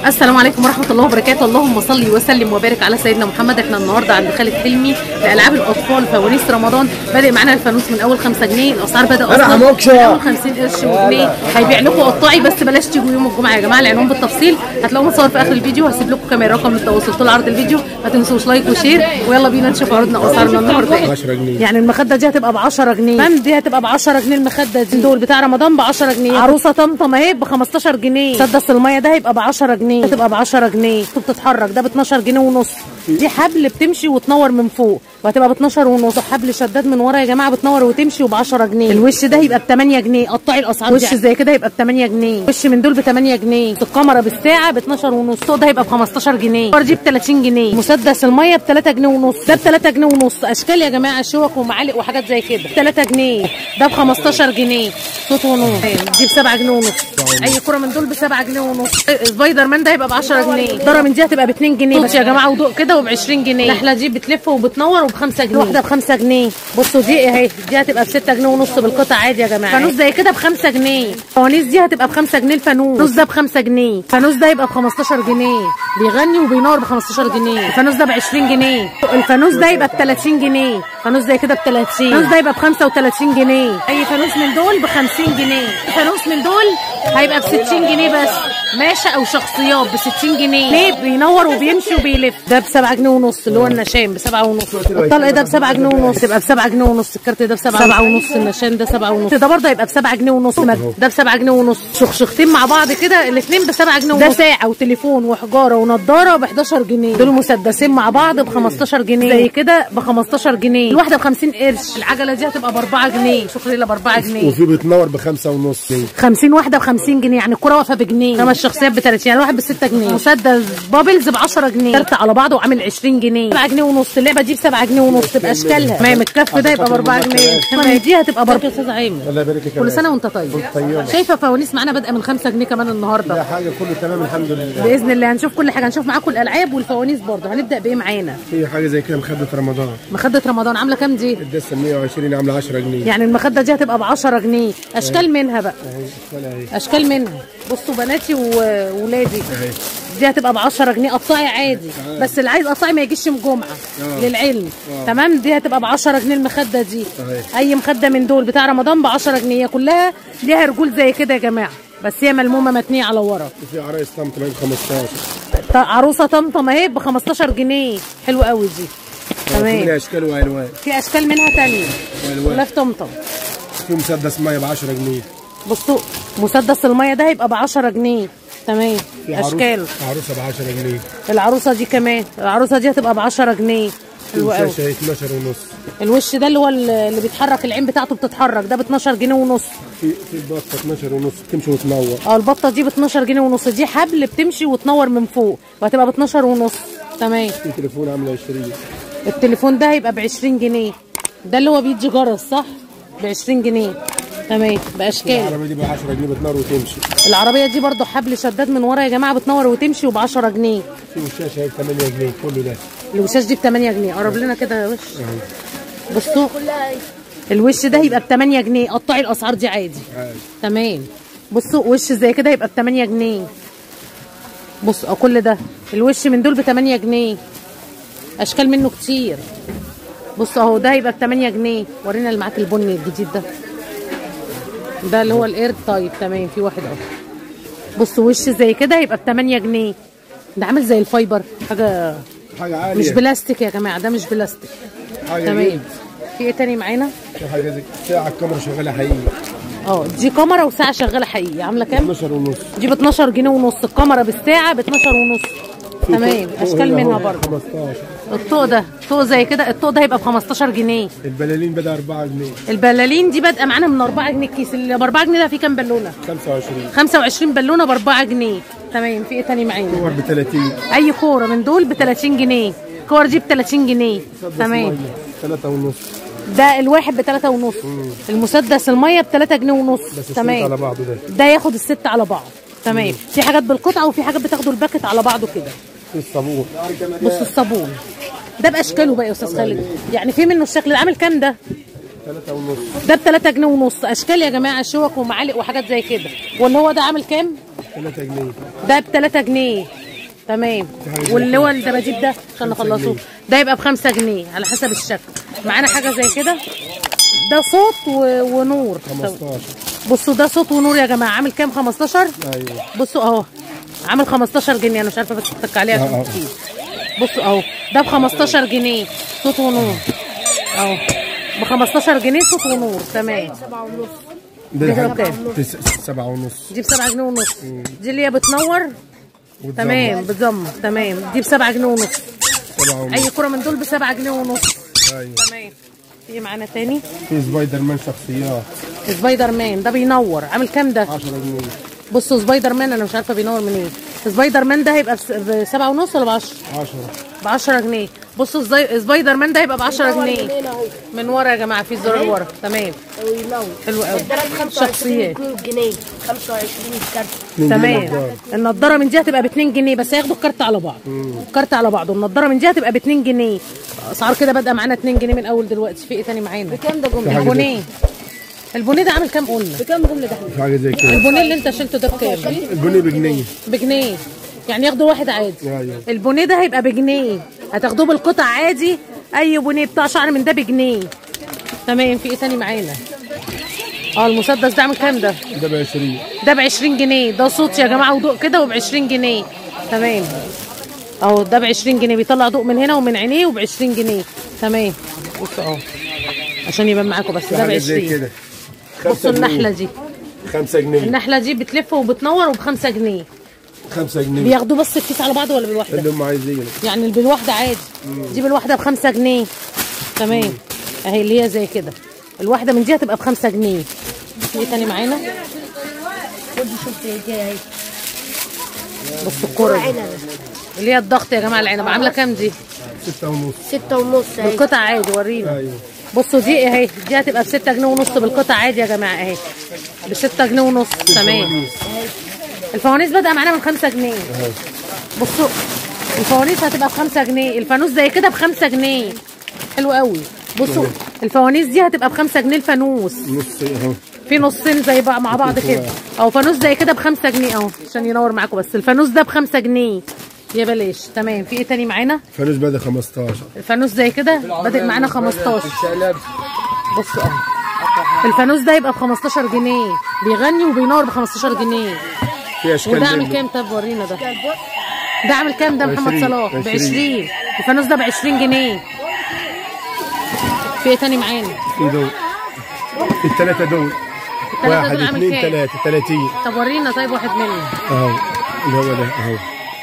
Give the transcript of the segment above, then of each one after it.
السلام عليكم ورحمه الله وبركاته اللهم صل وسلم وبارك على سيدنا محمد احنا النهارده عند خالد حلمي لالعاب الاطفال فوانيس رمضان بادئ معانا الفانوس من اول 5 جنيه الاسعار بدا أنا اصلا هموكشة. من اول 50 قرش وجنيه هيبيع لكم قطاعي بس بلاش تيجوا يوم الجمعه يا جماعه العنوان بالتفصيل هتلاقوه متصور في اخر الفيديو هسيب لكم كمان رقم للتواصل طول عرض الفيديو ما تنسوش لايك وشير ويلا بينا نشوف عروضنا واسعارنا النهارده ايه 10 جنيه. يعني المخده دي هتبقى ب 10 جنيه تمام دي هتبقى ب 10 جنيه المخده دي دول بتاع رمضان ب 10 جنيه عروسه طمطم اهي ب 15 جنيه مسدس الميه ده هيبقى ب 10 جنيه هتبقى ب 10 جنيه بتتحرك ده ب 12 جنيه ونص دي حبل بتمشي وتنور من فوق وهتبقى ب 12 ونص حبل شداد من ورا يا جماعه بتنور وتمشي وب 10 جنيه الوش ده يبقى ب 8 جنيه قطعي الاسعار وش زي كده يبقى ب 8 جنيه وش من دول ب 8 جنيه الكاميرا بالساعه ب 12 ونص الصوت ده هيبقى ب 15 جنيه الصور دي ب 30 جنيه مسدس الميه ب 3 جنيه ونص ده ب 3 جنيه ونص اشكال يا جماعه شوك ومعالق وحاجات زي كده 3 جنيه ده ب 15 جنيه صوت ونص دي ب 7 جنيه ونص اي كره من دول ب 7 جنيه ونص سبايدر مان ده هيبقى ب 10 جنيه ذره من دي هتبقى ب 2 جنيه بس يا جماعه وضوء كده وب 20 جنيه النحله دي بتلف وبتنور وب 5 جنيه واحده ب 5 جنيه بصوا دي اهي دي هتبقى ب 6 جنيه ونص بالقطع عادي يا جماعه فانوس زي كده ب 5 جنيه الفوانيس دي هتبقى ب 5 جنيه الفانوس الفانوس ده ب 5 جنيه الفانوس ده يبقى ب 15 جنيه بيغني وبينور ب 15 جنيه الفانوس ده ب 20 جنيه الفانوس ده يبقى ب 30 جنيه فانوس زي كده ب 30 الفانوس ده يبقى ب 35 جنيه اي فانوس من دول ب 50 جنيه فانوس من دول هيبقى ب 60 جنيه بس ماشي او شخصيات ب 60 جنيه ليه بينور وبيمشي وبيلف ده ب 7 جنيه ونص اللي هو النشان ب 7 ونص الطلق ده ب 7 جنيه ونص تبقى ب 7 جنيه ونص الكارت ده ب 7 ونص النشان ده 7 ونص ده برضه هيبقى ب 7 جنيه ونص ده ب 7 جنيه ونص شخشختين مع بعض كده الاثنين ب 7 جنيه ونص ده ساعه وتليفون وحجاره ونضاره ب 11 جنيه دول مسدسين مع بعض ب 15 جنيه زي كده ب 15 جنيه الواحده ب 50 قرش العجله دي هتبقى ب 4 جنيه شكرا ب 4 جنيه وفي بتنور بخمسة ونص 50 واحده ب 50 جنيه يعني الكره واقفه بجنيه خمس شخصيات ب 30 يعني واحد ب 6 جنيه مسدس بابلز ب 10 جنيه كارت على بعضه وعامل 20 جنيه 7 جنيه ونص اللعبه دي ب 7 جنيه ونص تبقى اشكالها تمام الكف ده يبقى ب 4 جنيه تمام دي هتبقى ب 4 استاذ عامر الله يبارك لك يا كل سنه وانت طيب طيبة. شايفه فوانيس معانا بادئه من 5 جنيه كمان ده النهارده حاجة كله تمام الحمد لله باذن الله هنشوف كل حاجه هنشوف معاكم الالعاب والفوانيس برضه هنبدا بايه معانا في حاجة زي كده مخدة رمضان مخده رمضان عامله كام دي الدسة 120 عاملة 10 جنيه يعني المخده دي هتبقى ب 10 جنيه اشكال منها بقى اهي ولا اهي اشكال منها بصوا بناتي وولادي دي هتبقى ب 10 جنيه قطاعي عادي بس اللي عايز قطاعي ما يجيش يوم جمعه للعلم تمام دي هتبقى ب 10 جنيه المخده دي صحيح. اي مخده من دول بتاع رمضان ب 10 جنيه هي كلها ليها رجول زي كده يا جماعه بس هي ملمومه متنيه على ورا وفي عرايس طمطم ب 15 ط- عروسه طمطم اهي ب 15 جنيه حلوه قوي دي في تمام اشكال والوان في اشكال منها تانية والوان كلها في طمطم في مسدس ميه ب 10 جنيه بصوا مسدس الميه ده هيبقى ب 10 جنيه تمام في عروس- اشكال عروسه ب 10 جنيه العروسه دي كمان العروسه دي هتبقى ب 10 جنيه في حلوه قوي وشاشه 12 ونص الوش ده اللي هو اللي بيتحرك العين بتاعته بتتحرك ده ب 12 جنيه ونص في في البطه 12 ونص تمشي وتنور اه البطه دي ب 12 جنيه ونص دي حبل بتمشي وتنور من فوق وهتبقى ب 12 ونص تمام في تليفون عامله 20 التليفون ده هيبقى ب 20 جنيه ده اللي هو بيدي جرس صح ب 20 جنيه تمام باشكال العربيه دي ب 10 جنيه بتنور وتمشي العربيه دي برضو حبل شداد من ورا يا جماعه بتنور وتمشي وب 10 جنيه في وشاشه ب 8 جنيه كله ده الوشاش دي ب 8 جنيه قرب لنا كده يا وش اهي بصوا الوش ده يبقى ب 8 جنيه قطعي الاسعار دي عادي عادي. تمام بصوا وش زي كده يبقى ب 8 جنيه بصوا اه كل ده الوش من دول ب 8 جنيه اشكال منه كتير بصوا اهو ده يبقى ب 8 جنيه ورينا اللي معاك البني الجديد ده ده اللي هو الاير طيب تمام في واحد اهو بصوا وش زي كده يبقى ب 8 جنيه ده عامل زي الفايبر حاجه حاجه عاليه مش بلاستيك يا جماعه ده مش بلاستيك حاجه تمام جلد. في ايه تاني معانا في حاجه زي ساعه الكاميرا شغاله حقيقي اه دي كاميرا وساعه شغاله حقيقي عامله كام 12 ونص دي ب 12 جنيه ونص الكاميرا بالساعه ب 12 ونص في تمام فوق- اشكال فوق منها هنا برضه 15 الطوق ده طوق زي كده الطوق ده هيبقى ب 15 جنيه البلالين بدا 4 جنيه البلالين دي بادئه معانا من 4 جنيه الكيس اللي ب 4 جنيه ده فيه كام بالونه 25 25 بالونه ب 4 جنيه تمام في ايه تاني معانا كور ب 30 اي كوره من دول ب 30 جنيه الكور دي ب 30 جنيه تمام 3 ونص ده الواحد ب 3 ونص المسدس الميه ب 3 جنيه ونص بس الشريط تمام على بعضه ده ده ياخد الست على بعض تمام في حاجات بالقطعه وفي حاجات بتاخدوا الباكت على بعضه كده في الصابون بص الصابون ده باشكاله بقى يا استاذ خالد يعني في منه الشكل ده عامل كام ده 3 ونص ده ب 3 جنيه ونص اشكال يا جماعه شوك ومعالق وحاجات زي كده واللي هو ده عامل كام 3 جنيه ده ب 3 جنيه تمام واللي هو الدباديب ده عشان نخلصه ده يبقى ب 5 جنيه على حسب الشكل معانا حاجه زي كده ده صوت و... ونور 15 بصوا ده صوت ونور يا جماعه عامل كام 15 ايوه بصوا اهو عامل 15 جنيه انا مش عارفه بس اتك عليه آه، عشان آه. كتير بصوا اهو ده ب 15 جنيه صوت ونور اهو ب 15 جنيه صوت ونور تمام ده ده حاجة كام؟ تس- سبعة ونص دي ب 7 جنيه ونص دي اللي هي بتنور وتزمر. تمام بتزمر تمام دي ب 7 جنيه ونص سبعة ونص اي كرة من دول ب 7 جنيه ونص ايوه تمام في معانا تاني في سبايدر مان شخصيات سبايدر مان ده بينور عامل كام ده 10 جنيه بصوا سبايدر مان انا مش عارفه بينور منين سبايدر مان ده هيبقى ب 7 ونص ولا ب 10 10 ب 10 جنيه بصوا زي سبايدر مان ده هيبقى ب 10 جنيه من ورا يا جماعه في زرار ورا تمام وينور حلو قوي ده ب 25 شخصيات 2 جنيه 25 كارت تمام النضاره من دي هتبقى ب 2 جنيه بس هياخدوا الكارت على بعض الكارت على بعضه النضاره من دي هتبقى ب 2 جنيه اسعار كده بادئه معانا 2 جنيه من اول دلوقتي في ايه تاني معانا بكام ده جمله؟ البونيه البونيه ده عامل كام قلنا بكام جمله ده؟ في حاجة زي كده البونيه اللي انت شلته ده بكام البني بجنيه بجنيه يعني ياخدوا واحد عادي ايوه البونيه ده هيبقى بجنيه هتاخدوه بالقطع عادي اي بونيه بتاع شعر من ده بجنيه تمام في ايه تاني معانا اه المسدس ده عامل كام ده ده ب 20 ده ب 20 جنيه ده صوت يا جماعه وضوء كده وب 20 جنيه تمام اهو ده ب 20 جنيه بيطلع ضوء من هنا ومن عينيه وب 20 جنيه تمام بصوا اهو عشان يبان معاكم بس في ده ب حاجة زي 20 كده بصوا النحله دي 5 جنيه النحله دي بتلف وبتنور وب 5 جنيه 5 جنيه بياخدوه بس الكيس على بعضه ولا بالواحده اللي هم عايزينه يعني بالواحده عادي دي بالواحده بخمسة جنيه تمام اهي اللي هي زي كده الواحده من دي هتبقى بخمسة جنيه في ايه تاني معانا خد شوف دي اهي بص الكوره دي اللي هي الضغط يا جماعه العنب عامله كام دي 6 ونص 6 ونص اهي بالقطع عادي ورينا ايوه بصوا دي اهي دي هتبقى بستة جنيه ونص بالقطع عادي يا جماعه اهي بستة جنيه ونص تمام الفوانيس بدأ معانا من خمسة جنيه بصوا الفوانيس هتبقى بخمسة جنيه الفانوس زي كده بخمسة جنيه حلو قوي بصوا الفوانيس دي هتبقى بخمسة جنيه الفانوس نص اهو في نصين زي بقى مع بعض كده او فانوس زي كده بخمسة جنيه اهو عشان ينور معاكم بس الفانوس ده بخمسة جنيه يا بلاش تمام في ايه تاني معانا فانوس بدأ 15 الفانوس زي كده بادئ معانا 15 بصوا اهو الفانوس ده يبقى ب 15 جنيه بيغني وبينور ب 15 جنيه في اشكال وده عامل منه. كام طب ورينا ده ده عامل كام ده محمد 20 صلاح ب 20. 20 الفانوس ده ب 20 جنيه في ايه تاني معانا في دول الثلاثة دول التلاتة واحد دول عامل اثنين كام؟ ثلاثة 30 طب ورينا طيب واحد منهم اهو اللي هو ده اهو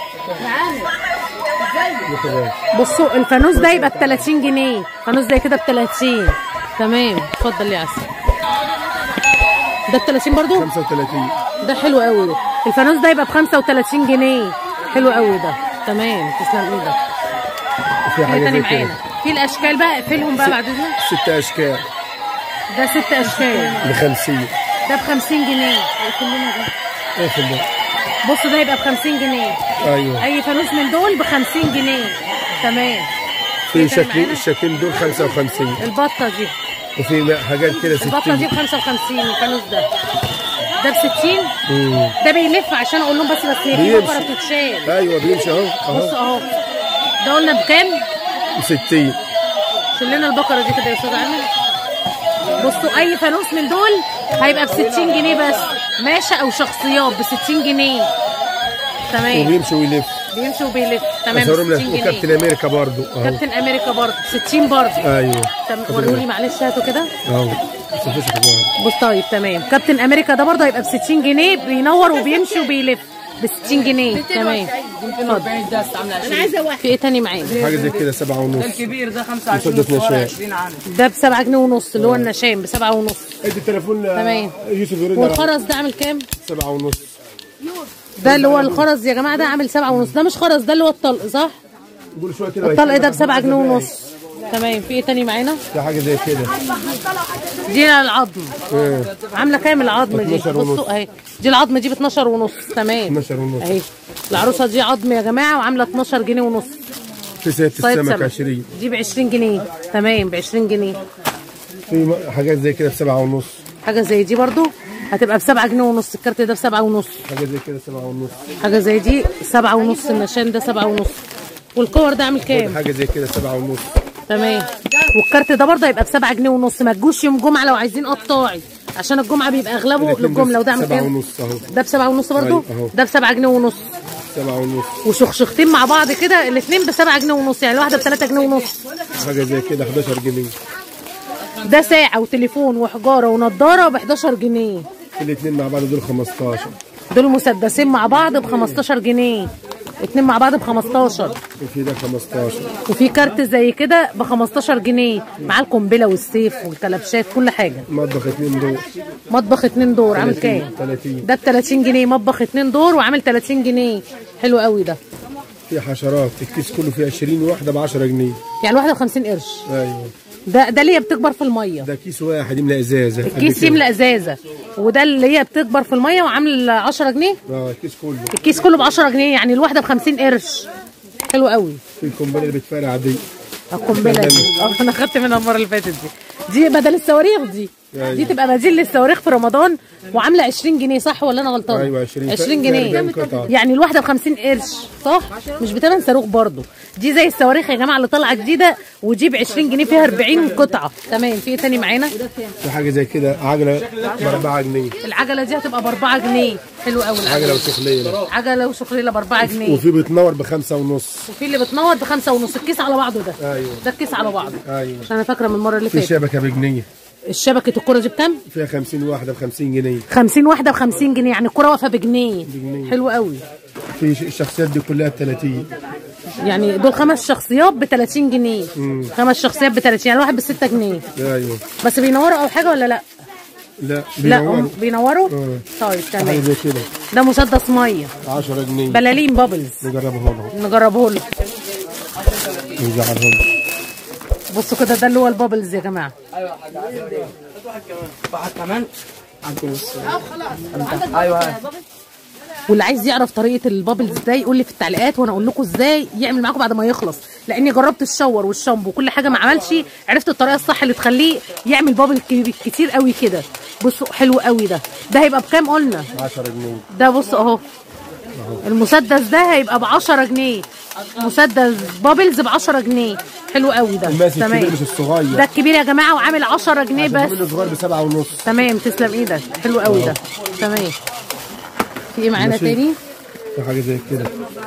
وكده. بصوا الفانوس ده يبقى ب 30 جنيه فانوس زي كده ب 30 تمام اتفضل يا عسل ده ب 30 برضو 35 ده حلو قوي ده الفانوس ده يبقى ب 35 جنيه حلو قوي ده تمام تسلم ايدك وفي في حاجة تاني زي كده معانا في الاشكال بقى اقفلهم بقى بعد اذنك ست اشكال ده ست اشكال ب 50 ده ب 50 جنيه كلنا ده ايه في ده بصوا ده يبقى ب 50 جنيه ايوه اي فانوس من دول ب 50 جنيه تمام في في تاني شكلين معانا؟ الشكلين دول 55 البطه دي وفي حاجات كده البطه دي 60 ب 55 الفانوس ده ده ب 60 مم. ده بيلف عشان اقول لهم بس بس هي في بيمشي. بكره بتتشال ايوه بيمشي اهو بص اهو اهو ده قلنا بكام؟ 60 شيل لنا البقره دي كده يا استاذ عامر بصوا اي فانوس من دول هيبقى ب 60 جنيه بس ماشي او شخصيات ب 60 جنيه تمام وبيمشي ويلف بيمشي وبيلف تمام اصورهم ب لك 60 وكابتن جنيه امريكا برضو اهو كابتن امريكا برضه 60 برضه ايوه طب وروني معلش هاتوا كده اهو بس مفيش حاجة. بص طيب تمام كابتن امريكا ده برضه هيبقى ب 60 جنيه بينور وبيمشي وبيلف ب 60 جنيه تمام اتفضل انا عايزه واحد في ايه تاني معانا حاجه زي كده سبعة ونص الكبير ده 25 مسدس وصغير نشان. 20 عام ده ب 7 جنيه ونص اللي هو النشام ب 7 ونص ادي التليفون ل- تمام. يوسف يرد على والخرز ده عامل كام؟ سبعة ونص ده اللي هو الخرز يا جماعه ده عامل 7 ونص ده مش خرز ده اللي هو الطلق صح؟ قول شويه كده الطلق ده ب 7 جنيه ونص تمام في ايه تاني معانا؟ ده حاجه زي كده دي العظم ايه عامله كام العظم دي 12 ونص. بصوا اهي دي العظم دي ب 12 ونص تمام 12 ونص. اهي العروسه دي عظم يا جماعه وعامله 12 جنيه ونص في سيره صيد السمك سمك 20 دي ب 20 جنيه تمام ب 20 جنيه في م- حاجات زي كده بسبعة ونص حاجه زي دي برضو هتبقى بسبعة جنيه ونص الكارت ده بسبعة ونص حاجه زي كده سبعة ونص حاجة زي دي سبعة ونص النشان ده سبعة ونص والكور ده عامل كام؟ حاجه زي كده سبعة ونص تمام والكارت ده برضه هيبقى بسبعة جنيه ونص ما تجوش يوم جمعة لو عايزين قطاعي عشان الجمعة بيبقى اغلبه الاتنين للجملة وده عامل سبعة كام؟ ونص اهو ده بسبعة ونص برضه أيوة، أهو. ده بسبعة جنيه ونص سبعة ونص وشخشختين مع بعض كده الاثنين بسبعة جنيه ونص يعني الواحدة بثلاثة جنيه ونص حاجه زي كده 11 جنيه ده ساعة وتليفون وحجارة ونضارة ب 11 جنيه الاثنين مع بعض دول 15 دول مسدسين مع بعض ب 15 جنيه اتنين مع بعض ب 15 وفي ده 15 وفي كارت زي كده ب 15 جنيه مع القنبله والسيف والكلبشات كل حاجه مطبخ اتنين دول مطبخ اتنين دور عامل 30 كام 30 ده ب 30 جنيه مطبخ اتنين دور وعامل 30 جنيه حلو قوي ده في حشرات الكيس كله فيه 20 واحده ب 10 جنيه يعني الواحده ب 50 قرش ايوه ده ده اللي هي بتكبر في الميه ده كيس واحد يملى ازازه قد كيس كده. يملى ازازه وده اللي هي بتكبر في الميه وعامل 10 جنيه اه الكيس كله الكيس كله ب 10 جنيه يعني الواحده ب 50 قرش حلو قوي في القنبله اللي بتفرقع دي القنبله دي اه انا خدت منها المره اللي فاتت دي دي بدل الصواريخ دي أيوة. دي تبقى بديل للصواريخ في رمضان وعامله 20 جنيه صح ولا انا غلطانه أيوة، 20. 20 فيها جنيه 40 قطعة. يعني الواحده ب 50 قرش صح مش بتمن صاروخ برضو دي زي الصواريخ يا جماعه اللي طالعه جديده ودي ب 20 جنيه فيها 40 قطعه تمام في ايه تاني معانا في حاجه زي كده عجله ب 4 جنيه العجله دي هتبقى ب 4 جنيه حلو قوي عجله العجله وشخليه عجله وشخريله ب 4 جنيه وفي بتنور بخمسة ونص وفي اللي بتنور بخمسة ونص الكيس على بعضه ده ايوه ده الكيس على بعضه ايوه عشان انا فاكره من المره اللي في فاتت شبكه بجنيه الشبكه الكوره دي بكام فيها 50 واحده ب 50 جنيه 50 واحده ب 50 جنيه يعني الكوره واقفه بجنيه بجنيه. حلو قوي في ش- الشخصيات دي كلها ب 30 يعني دول خمس شخصيات ب 30 جنيه خمس شخصيات ب 30 يعني واحد ب 6 جنيه ايوه بس بينوروا او حاجه ولا لا لا لا بينوروا هم بينوروا آه. طيب حاجه تمام زي كده ده مسدس ميه 10 جنيه بلالين بابلز نجربها لهم نجربه له نزعلهم بصوا كده ده اللي هو البابلز يا جماعه واحد كمان ايوه واللي عايز يعرف طريقه البابلز ده يقول لي في التعليقات وانا اقول لكم ازاي يعمل معاكم بعد ما يخلص لاني جربت الشاور والشامبو وكل حاجه ما عملش عرفت الطريقه الصح اللي تخليه يعمل بابل كبير- كتير قوي كده بصوا حلو قوي ده ده هيبقى بكام قلنا 10 جنيه ده بص اهو المسدس ده هيبقى ب 10 جنيه مسدس بابلز ب 10 جنيه حلو قوي ده الماسك الكبير مش الصغير ده الكبير يا جماعه وعامل 10 جنيه بس منه صغير بسبعة ونص تمام تسلم ايدك حلو قوي ده تمام في ايه معانا ماشي. تاني في حاجه زي كده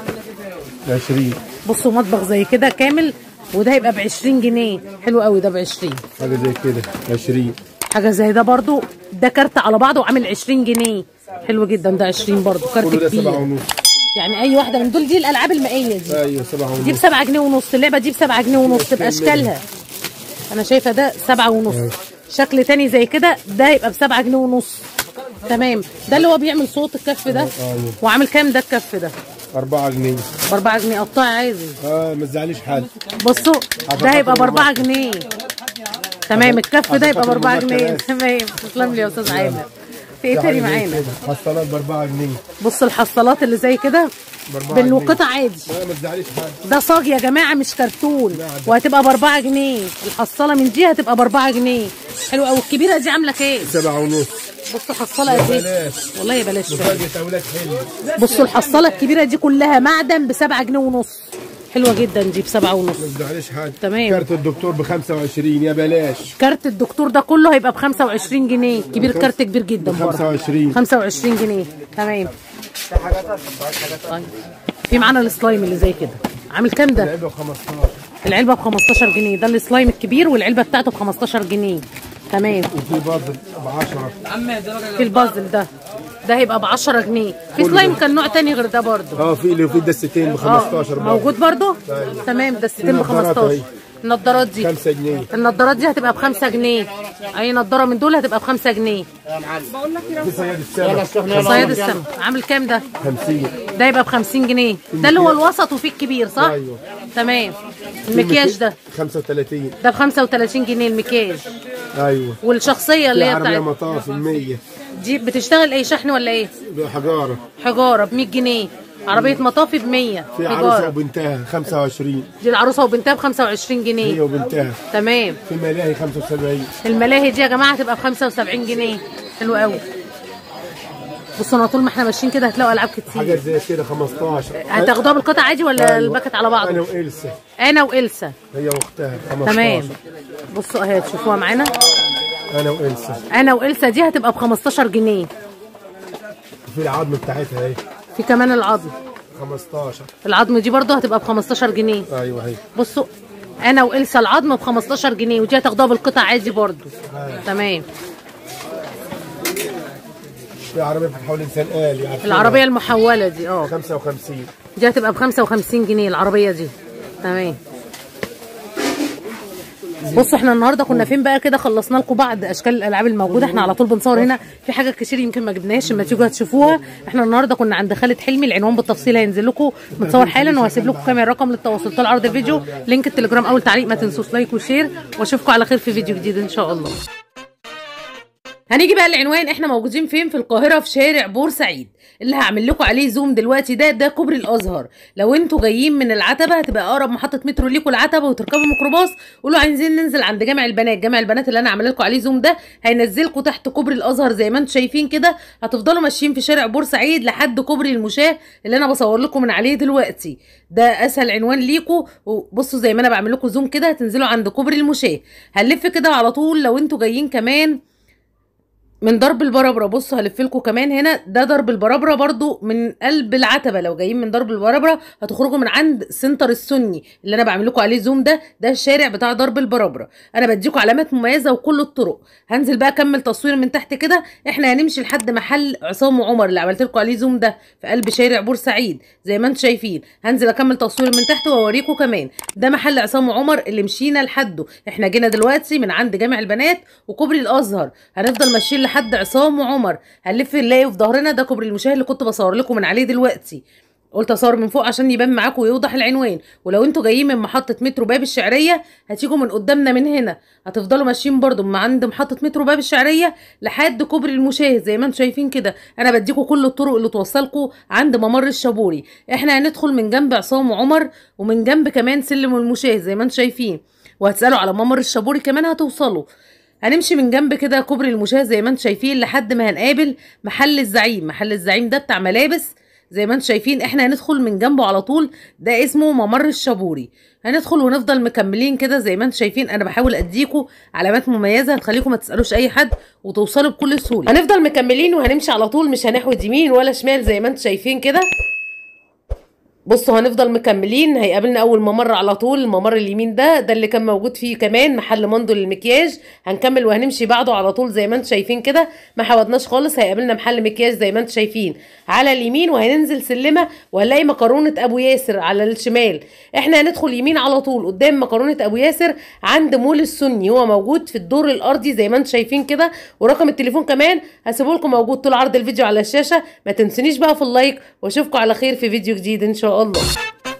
ب 20 بصوا مطبخ زي كده كامل وده هيبقى ب 20 جنيه حلو قوي ده ب 20 حاجه زي كده ب 20 حاجه زي ده برضو ده كارت على بعضه وعامل 20 جنيه حلو جدا ده 20 برضو كارت كله ده سبعة كبير ونص يعني اي واحده من دول دي الالعاب المائيه دي ايوه سبعة دي ب ونص 7 جنيه ونص اللعبه دي ب 7 جنيه ونص تبقى اشكالها انا شايفه ده 7 ونص شكل تاني زي كده ده يبقى ب 7 جنيه ونص تمام ده اللي هو بيعمل صوت الكف ده أيوة. وعامل كام ده الكف ده 4 جنيه ب 4 جنيه قطاعي عادي اه ما تزعليش حد بصوا ده هيبقى ب 4 جنيه تمام الكف ده يبقى ب 4 عشان جنيه خاطر تمام تسلم لي يا استاذ عامر في ايه تاني معانا حصلات ب 4 جنيه بص الحصالات اللي زي كده بأربعة بالقطع عادي اه ما تزعليش حد ده صاج يا جماعه مش كرتون وهتبقى ب 4 جنيه الحصاله من دي هتبقى ب 4 جنيه حلو قوي الكبيره دي عامله كام 7 ونص بصوا الحصاله قد ايه بلاش والله يا بلاش فعلا. مفاجأة اولاد حلو بصوا الحصاله الكبيره دي كلها معدن ب 7 جنيه ونص حلوه جدا دي ب 7 ونص ما تزعليش حد تمام. كارت الدكتور ب 25 يا بلاش كارت الدكتور ده كله هيبقى ب 25 جنيه كبير كارت كبير جدا برضه 25 25 جنيه تمام طيب في معانا السلايم اللي زي كده عامل كام ده لعبه 15 العلبه ب 15 جنيه ده السلايم الكبير والعلبه بتاعته ب 15 جنيه تمام وفي بازل ب 10 في البازل ده ده هيبقى ب 10 جنيه في سلايم كان نوع تاني غير ده برضه اه في اللي في دستتين ب 15 اه برضه موجود برضه تمام ده 60 ب النضارات 15 اهي. النضارات دي 5 جنيه النضارات دي هتبقى ب 5 جنيه اي نضاره من دول هتبقى ب 5 جنيه في صياد السمك صياد السمك عامل كام ده 50 ده يبقى ب 50 جنيه ده اللي هو الوسط وفيه الكبير صح ايوه تمام المكياج ده 35 ده ب 35 جنيه المكياج ايوه والشخصيه اللي في هي عربيه بتاعت مطاف ب 100 دي بتشتغل اي شحن ولا ايه حجاره حجاره ب 100 جنيه عربيه مطافي ب 100 في عروسه حجاره وبنتها 25 دي العروسه وبنتها ب 25 هي جنيه وبنتها تمام في ملاهي 75 الملاهي دي يا جماعه هتبقى ب 75 جنيه حلو قوي بصوا انا طول ما احنا ماشيين كده هتلاقوا العاب كتير حاجات زي كده 15 هتاخدوها بالقطع عادي ولا أيوة. الباكت على انا بعضه وإلسا انا والسا هي واختها 15 تمام بصوا اهي تشوفوها معانا انا وإلسا انا والسا دي هتبقى ب 15 جنيه في العظم بتاعتها اهي في كمان العظم 15 العظم دي برضو هتبقى ب 15 جنيه ايوه هي بصوا انا والسا العظم ب 15 جنيه ودي هتاخدوها بالقطع عادي برضو أيوة. تمام في عربيه بتحول انسان آلي عارفينها؟ العربيه المحوله دي اه 55 دي هتبقى ب 55 جنيه العربيه دي تمام بصوا احنا النهارده كنا فين بقى كده خلصنا لكم بعض اشكال الالعاب الموجوده احنا على طول بنصور هنا في حاجات كتير يمكن ما جبناهاش اما تيجوا هتشوفوها احنا النهارده كنا عند خالد حلمي العنوان بالتفصيل هينزل لكم متصور حالا وهسيب لكم كمان رقم للتواصل طول عرض الفيديو لينك التليجرام اول تعليق ما تنسوش لايك وشير واشوفكم على خير في فيديو جديد ان شاء الله هنيجي بقى العنوان احنا موجودين فين في القاهره في شارع بورسعيد اللي هعمل لكم عليه زوم دلوقتي ده ده كوبري الازهر لو انتوا جايين من العتبه هتبقى اقرب محطه مترو ليكم العتبه وتركبوا ميكروباص قولوا عايزين ننزل عند جامع البنات جامع البنات اللي انا عامله لكم عليه زوم ده هينزلكم تحت كوبري الازهر زي ما انتوا شايفين كده هتفضلوا ماشيين في شارع بورسعيد لحد كوبري المشاه اللي انا بصور لكم من عليه دلوقتي ده اسهل عنوان ليكم وبصوا زي ما انا بعمل لكم زوم كده هتنزلوا عند كوبري المشاه هنلف كده على طول لو انتوا جايين كمان من درب البربره بصوا هلف لكم كمان هنا ده درب البربره برضو من قلب العتبه لو جايين من درب البربره هتخرجوا من عند سنتر السني اللي انا بعمل لكم عليه زوم ده ده الشارع بتاع درب البربره انا بديكم علامات مميزه وكل الطرق هنزل بقى اكمل تصوير من تحت كده احنا هنمشي لحد محل عصام وعمر اللي عملت لكم عليه زوم ده في قلب شارع بورسعيد زي ما انتم شايفين هنزل اكمل تصوير من تحت واوريكم كمان ده محل عصام وعمر اللي مشينا لحده احنا جينا دلوقتي من عند جامع البنات وكوبري الازهر هنفضل ماشيين لحد عصام وعمر هنلف نلاقي في ظهرنا ده كوبري المشاه اللي كنت بصور لكم من عليه دلوقتي قلت اصور من فوق عشان يبان معاكم ويوضح العنوان ولو انتوا جايين من محطه مترو باب الشعريه هتيجوا من قدامنا من هنا هتفضلوا ماشيين برضو من عند محطه مترو باب الشعريه لحد كوبري المشاه زي ما انتوا شايفين كده انا بديكم كل الطرق اللي توصلكم عند ممر الشابوري احنا هندخل من جنب عصام وعمر ومن جنب كمان سلم المشاه زي ما انتوا شايفين وهتسالوا على ممر الشابوري كمان هتوصلوا هنمشي من جنب كده كوبري المشاه زي ما انتم شايفين لحد ما هنقابل محل الزعيم محل الزعيم ده بتاع ملابس زي ما انتم شايفين احنا هندخل من جنبه على طول ده اسمه ممر الشابوري هندخل ونفضل مكملين كده زي ما انتم شايفين انا بحاول اديكم علامات مميزه هتخليكم ما تسالوش اي حد وتوصلوا بكل سهوله هنفضل مكملين وهنمشي على طول مش هنحود يمين ولا شمال زي ما انتم شايفين كده بصوا هنفضل مكملين هيقابلنا اول ممر على طول الممر اليمين ده ده اللي كان موجود فيه كمان محل مندو للمكياج هنكمل وهنمشي بعده على طول زي ما انتم شايفين كده ما حودناش خالص هيقابلنا محل مكياج زي ما انتم شايفين على اليمين وهننزل سلمه وهنلاقي مكرونه ابو ياسر على الشمال احنا هندخل يمين على طول قدام مكرونه ابو ياسر عند مول السني هو موجود في الدور الارضي زي ما انتم شايفين كده ورقم التليفون كمان هسيبه لكم موجود طول عرض الفيديو على الشاشه ما تنسونيش بقى في اللايك واشوفكم على خير في فيديو جديد ان شاء الله